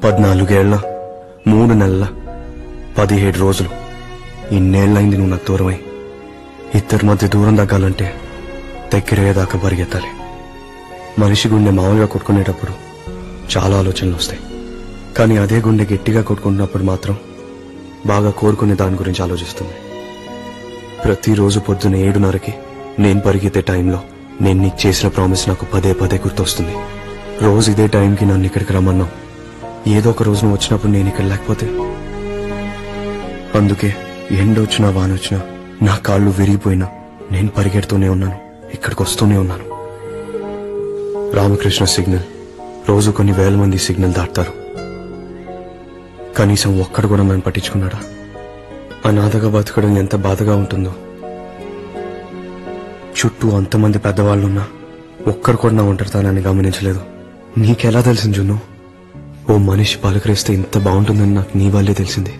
పద్నాలుగేళ్ల మూడు నెలల పదిహేడు రోజులు ఇన్నేళ్లైంది నువ్వు నాకు దూరమై ఇద్దరి మధ్య దూరం తగ్గాలంటే దగ్గరయ్యేదాకా పరిగెత్తాలి మనిషి గుండె మామూలుగా కొట్టుకునేటప్పుడు చాలా ఆలోచనలు వస్తాయి కానీ అదే గుండె గట్టిగా కొట్టుకుంటున్నప్పుడు మాత్రం బాగా కోరుకునే దాని గురించి ఆలోచిస్తుంది ప్రతిరోజు పొద్దున ఏడున్నరకి నేను పరిగెత్తే టైంలో నేను నీకు చేసిన ప్రామిస్ నాకు పదే పదే గుర్తొస్తుంది రోజు ఇదే టైంకి నన్ను ఇక్కడికి రమ్మన్నావు ఏదో ఒక రోజు నువ్వు వచ్చినప్పుడు నేను ఇక్కడ లేకపోతే అందుకే ఎండ వచ్చినా వాన వచ్చినా నా కాళ్ళు విరిగిపోయినా నేను పరిగెడుతూనే ఉన్నాను ఇక్కడికి వస్తూనే ఉన్నాను రామకృష్ణ సిగ్నల్ రోజు కొన్ని వేల మంది సిగ్నల్ దాటుతారు కనీసం ఒక్కడు కూడా నన్ను పట్టించుకున్నాడా అనాథగా బతకడం ఎంత బాధగా ఉంటుందో చుట్టూ అంతమంది పెద్దవాళ్ళున్నా ఒక్కరు కూడా నా ఒంటరితనాన్ని గమనించలేదు నీకెలా తెలిసింది జున్ను ఓ మనిషి పలకరిస్తే ఇంత బాగుంటుందని నాకు నీ వల్లే తెలిసింది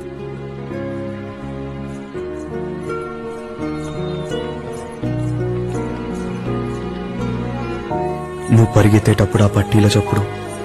నువ్వు పరిగెత్తేటప్పుడు ఆ పట్టీల చప్పుడు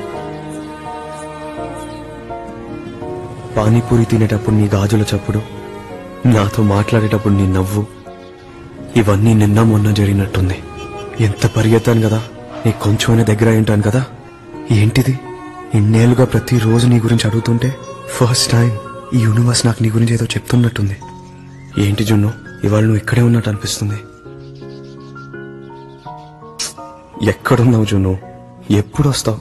పానీపూరి తినేటప్పుడు నీ గాజుల చప్పుడు నాతో మాట్లాడేటప్పుడు నీ నవ్వు ఇవన్నీ నిన్న మొన్న జరిగినట్టుంది ఎంత పరిగెత్తాను కదా నీకు కొంచెమైనా దగ్గర అయి ఉంటాను కదా ఏంటిది ఇన్నేళ్లుగా ప్రతిరోజు నీ గురించి అడుగుతుంటే ఫస్ట్ టైం ఈ యూనివర్స్ నాకు నీ గురించి ఏదో చెప్తున్నట్టుంది ఏంటి జున్ను ఇవాళ నువ్వు ఇక్కడే ఉన్నట్టు అనిపిస్తుంది ఎక్కడున్నావు జున్ను ఎప్పుడు వస్తావు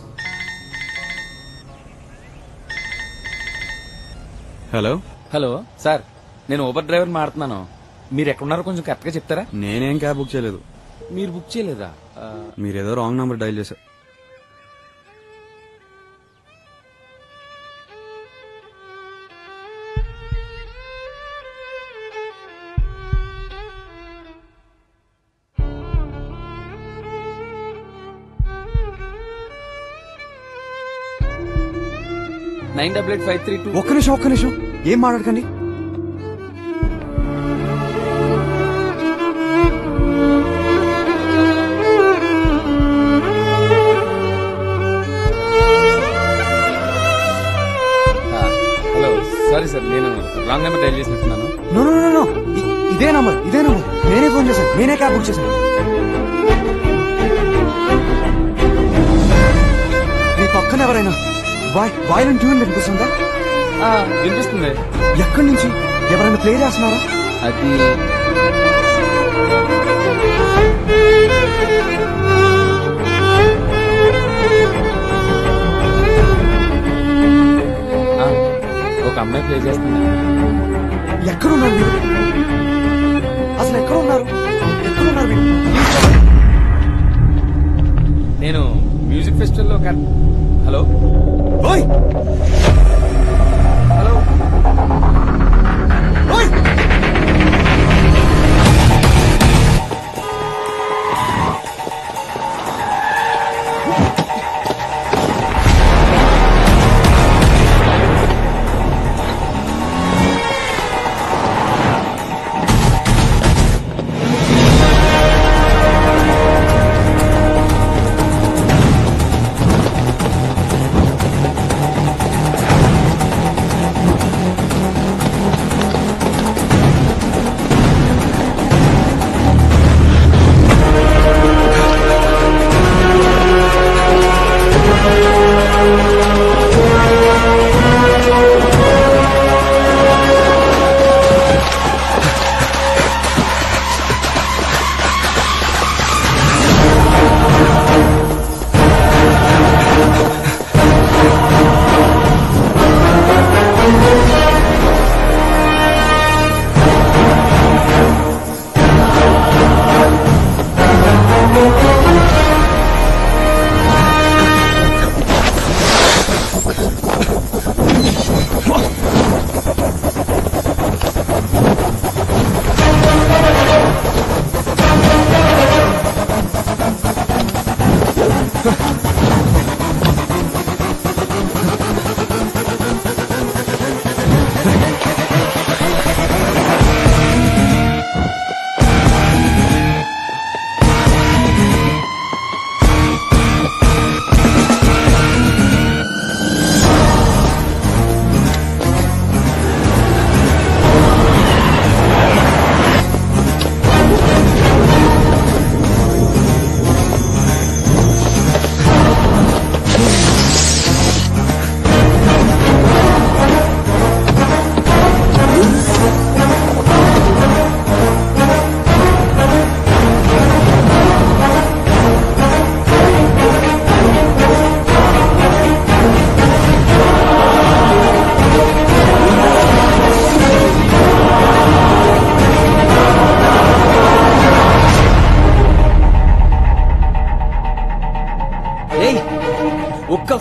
హలో హలో సార్ నేను ఊబర్ డ్రైవర్ మాడుతున్నాను మీరు ఎక్కడున్నారో కొంచెం కరెక్ట్ గా చెప్తారా నేనేం క్యాబ్ బుక్ చేయలేదు మీరు బుక్ చేయలేదా ఆ, మీరేదో రాంగ్ నంబర్ డైల్ చేశారు nine double eight five three two ఒక్క నిమిషం ఒక్క నిమిషం ఏం మాట్లాడకండి ఆ, హలో సారీ సార్ నేను రాంగ్ నెంబర్ డైల్ చేసినట్టున్నాను నో నో నో నో ఇ- ఇదే నంబర్ ఇదే నంబర్ నేనే ఫోన్ చేశాను నేనే క్యాబ్ బుక్ చేశాను మీ పక్కన ఎవరైనా వాయ్ వాయిలెంట్ ట్యూన్ వినిపిస్తుందా ఆ, వినిపిస్తుంది ఎక్కడి నుంచి ఎవరైనా ప్లే చేస్తున్నారా అది ఆ, ఒక అమ్మాయి ప్లే చేస్తుంది ఎక్కడున్నారు మీరు అసలు ఎక్కడ ఉన్నారు ఎక్కడున్నారు మీరు ప్లీజ్ చెప్పండి. నేను మ్యూజిక్ ఫెస్టివల్లో కర్- హలో ఓయ్ హలో ఓయ్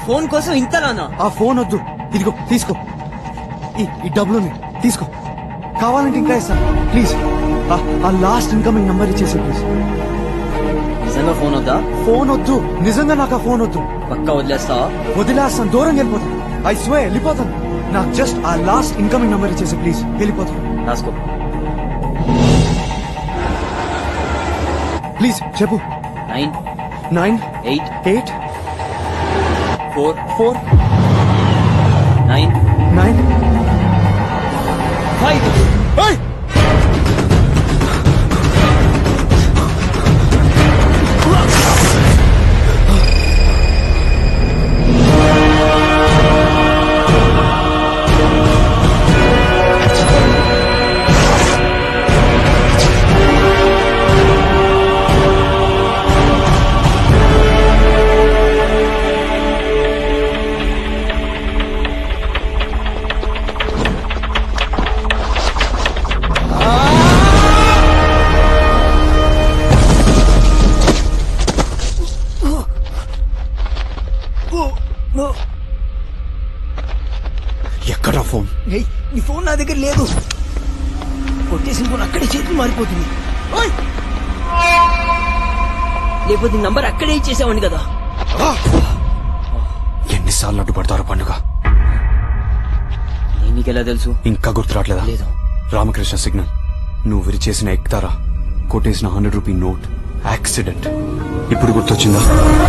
ఫోన్ కోసం ఇంతలానా ఆ ఫోన్ వద్దు ఇదిగో తీసుకో ఈ ఈ డబ్బులుని తీసుకో కావాలంటే ఇంకా ఇస్తాను ప్లీజ్ ఆ- ఆ లాస్ట్ ఇన్కమింగ్ నంబర్ ఇచ్చేసి ప్లీజ్ నిజంగా ఫోన్ వద్దా ఫోన్ వద్దు నిజంగా నాకు ఆ ఫోన్ వద్దు పక్క వదిలేస్తావా వదిలేస్తాను దూరం వెళ్ళిపోతాను ఐ స్వే వెళ్ళిపోతాను నాకు జస్ట్ ఆ లాస్ట్ ఇన్కమింగ్ నంబర్ ఇచ్చేసి ప్లీజ్ వెళ్ళిపోతాను రాసుకో ప్లీజ్ చెప్పు nine nine eight eight four four nine nine five ఎక్కడ ఫోన్ ఏయ్, నీ ఫోన్ నా దగ్గర లేదు కొట్టేసిన ఫోన్ అక్కడే చేతులు మారిపోతుంది ఓయ్! లేకపోతే ఈ నంబర్ అక్కడే ఇచ్చేసావండి కదా ఎన్నిసార్లు అడ్డుపడతారో పండుగ నేను నీకెలా తెలుసు ఇంకా గుర్తు రావట్లేదా లేదు. రామకృష్ణ సిగ్నల్ నువ్వు విరిచేసిన ఎక్కుతారా కొట్టేసిన హండ్రెడ్ రూపీ నోట్ యాక్సిడెంట్ ఇప్పుడు గుర్తొచ్చిందా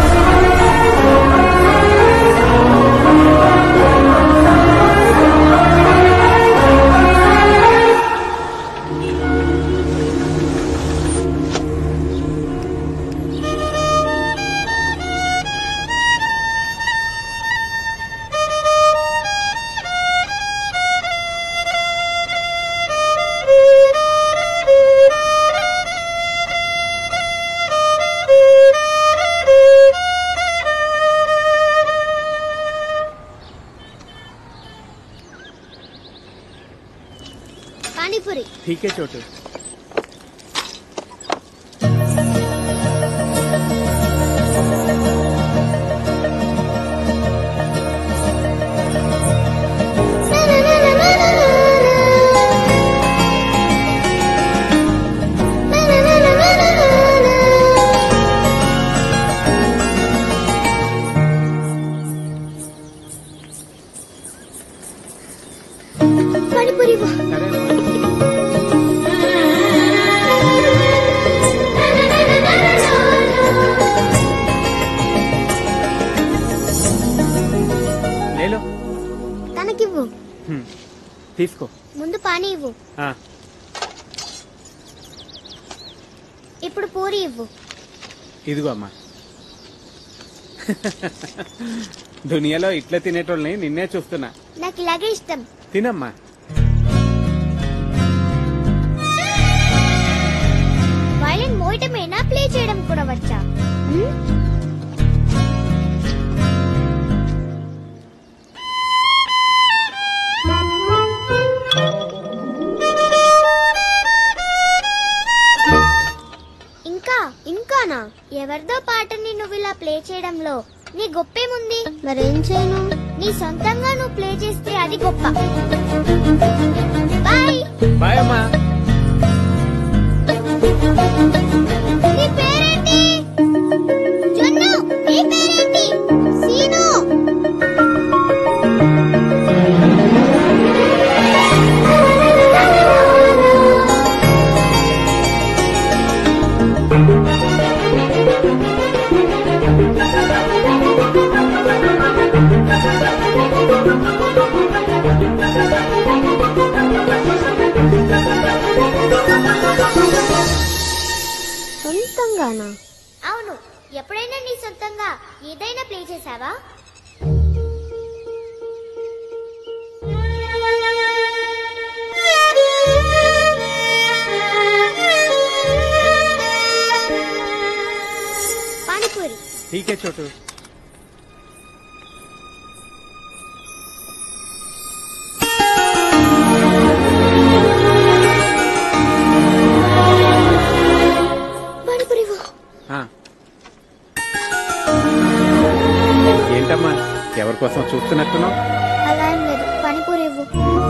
పానీపూరి ठीक है छोटू పానీపూరి ఇవ్వు. ले लो తనకివ్వు తీసుకో ముందు పానీ ఇవ్వు ఆ, ఇప్పుడు పూరి ఇవ్వు ఇదిగో అమ్మా దునియాలో ఇట్లా తినేటోళ్ళని నిన్నే చూస్తున్నా నాకు ఇలాగే ఇష్టం తినమ్మా వైలెన్ మోయటమేనా ప్లే చేయడం కూడా వచ్చా హ్మ్? ఇంకా ఇంకానా ఎవరిదో పాటని నువ్వు ఇలా ప్లే చేయడంలో నీ గొప్పేముంది మరేం చేయను నీ సొంతంగా నువ్వు ప్లే చేస్తే అది గొప్ప బాయ్ బాయ్ అమ్మా నీ పేరేంటి జొన్ను నీ పేరేంటి సీను సొంతంగానా అవును ఎప్పుడైనా నీ సొంతంగా ఏదైనా ప్లే చేసావా పానీపూరి ठीक है छोटू పానీపూరి ఇవ్వు. ఆ. ఏంటమ్మా ఎవరి కోసం చూస్తున్నట్టున్నావు అలా ఏం లేదు పానీపూరి ఇవ్వు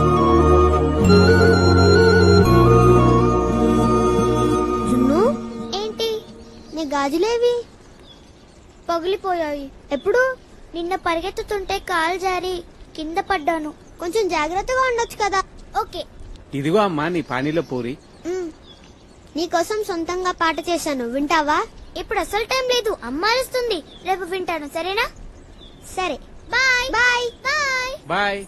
జున్ను ఏంటి నీ గాజులేవి పగిలిపోయాయి ఎప్పుడు నిన్న పరిగెత్తుతుంటే కాలు జారి కింద పడ్డాను కొంచెం జాగ్రత్తగా ఉండొచ్చు కదా ఓకే ఇదిగో అమ్మా నీ పానీలో పూరి మ్. నీకోసం సొంతంగా పాట చేశాను వింటావా ఇప్పుడు అసలు టైం లేదు అమ్మ అరుస్తుంది రేపు వింటాను సరేనా సరే బాయ్ బాయ్ బాయ్ బాయ్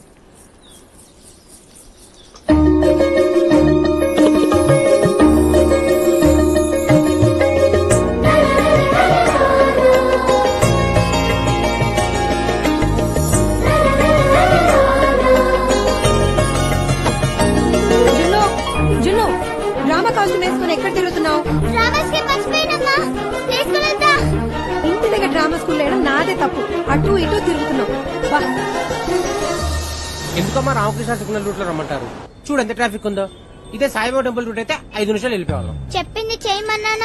జున్ను జున్ను డ్రామా కాస్ట్యూమ్ వేసుకుని ఎక్కడ తిరుగుతున్నావు రామస్కి మర్చిపోయినమ్మా తీసుకువెళ్తా ఇంటి దగ్గర డ్రామా స్కూల్ వేయడం నాదే తప్పు అటు ఇటు తిరుగుతున్నావు వా ఎందుకమ్మా రామకృష్ణ సిగ్నల్ రూట్ లో రమ్మంటారు చూడు ఎంత ట్రాఫిక్ ఉందో ఇదే సాయిబాబా టెంపుల్ రూట్ అయితే ఐదు నిమిషాలు వెళ్ళిపోవాలి చెప్పింది చేయమన్నానా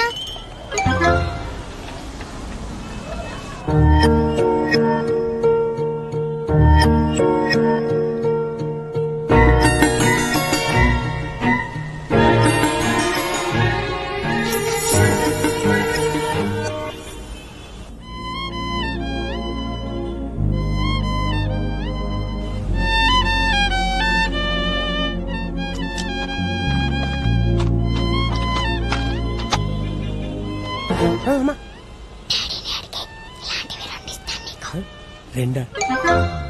రెండా